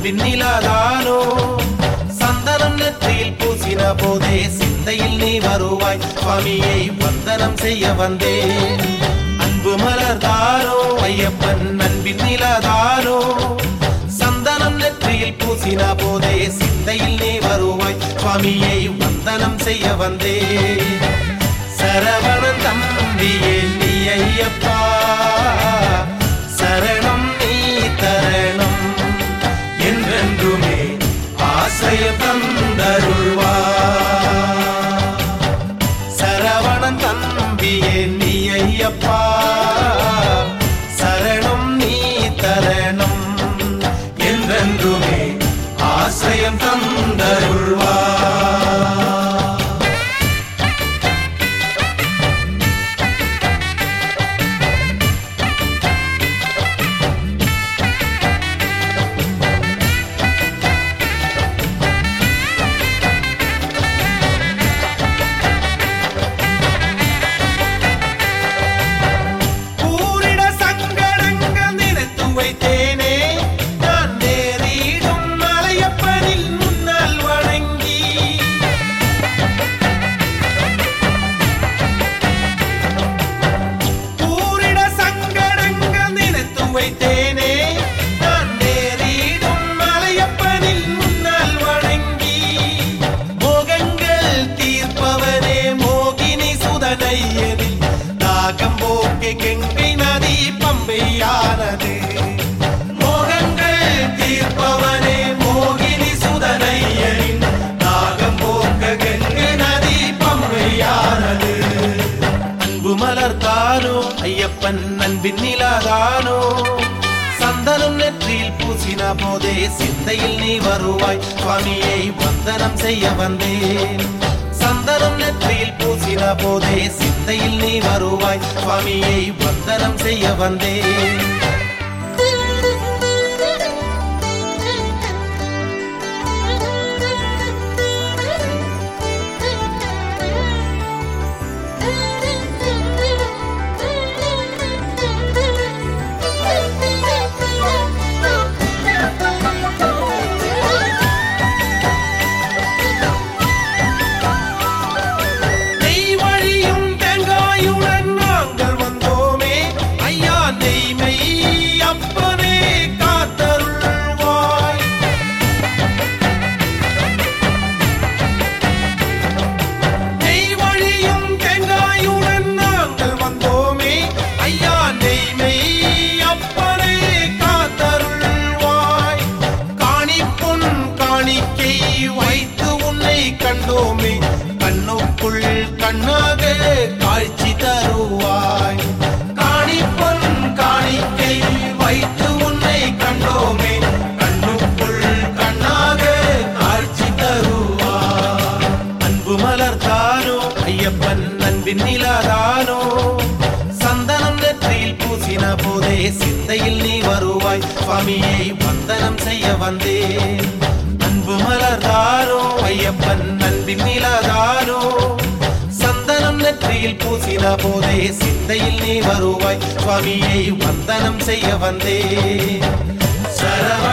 அன்பின் நிலாதானோ சந்தனம் நெற்றியில் பூசின போதே சிந்தையில் நீ வருவாய் சுவாமியை வந்தனம் செய்ய வந்தேன் அன்பு மலர்தானோ ஐயப்பன் அன்பின் நிலாதானோ சந்தனம் நெற்றியில் பூசின போதே சிந்தையில் நீ வருவாய் சுவாமியை வந்தனம் செய்ய வந்தேன் சரவணன் தம்பியே நீ ஐயப்பா சரணம் நீ தரணம் என்றென்றுமே ஆசைய தந்தருள்வா சரவணன் தம்பியே நீ ஐயப்பா சரணம் நீ தரணம் என்றென்றுமே ஆசையம் தந்தருள்வா கூறிட சங்கடங்கள் நினைத்து வைத்தேனே நான் நேரிடும் மலையப்பனில் முன்னால் வணங்கி கூறிட சங்கடங்கள் நினைத்து வைத்தேனே நான் நேரிடும் மலையப்பனில் முன்னால் வணங்கி மோகங்கள் தீர்ப்பவனே மோகினி சுதனையனில் தாகம் போக்கே கெங்கை நதி பம்பையானது மோகங்கள் தீர்ப்பவனே மோகினி சுதனையனின் தாகம் போக்க கெங்கை நதி பம்பையானது அன்பு மலர்தானோ ஐயப்பன் அன்பின் நிலாதானோ சந்தனம் நெற்றியில் பூசின போதே சிந்தையில் நீ வருவாய் சுவாமியை வந்தனம் செய்ய வந்தேன் சந்தனம் நெற்றியில் பூசின போதே சிந்தையில் நீ வருவாய் சுவாமியை வந்தனம் செய்ய வந்தேன் நெய் வழியும் தேங்காயுடன் நாங்கள் வந்தோமே ஐயா நெய்மை அப்பனே காத்தருள்வாய் நெய் வழியும் தேங்காயுடன் நாங்கள் வந்தோமே ஐயா நெய்மை அப்பனே காத்தருள்வாய் காணிப்புண் காணிக்கை வைத்து உன்னை கண்டோமே கண்ணுக்குள் கண்ணாக காட்சி தருவாய் காணிப்பொன் காணிக்கை வைத்து உன்னை கண்டோமே கண்ணுக்குள் கண்ணாக காட்சி தருவாய் அன்பு மலர்தானோ ஐயப்பன் அன்பின் நிலாதானோ சந்தனம் நெற்றியில் பூசின போதே சிந்தையில் நீ வருவாய் சுவாமியை வந்தனம் செய்ய வந்தேன் அன்பு மலர்தானோ ஐயப்பன் அன்பின் நிலாதானோ சந்தனம் நெற்றியில் பூசின போதே சிந்தையில் நீ வருவாய் சுவாமியை வந்தனம் செய்ய வந்தேன் சரவ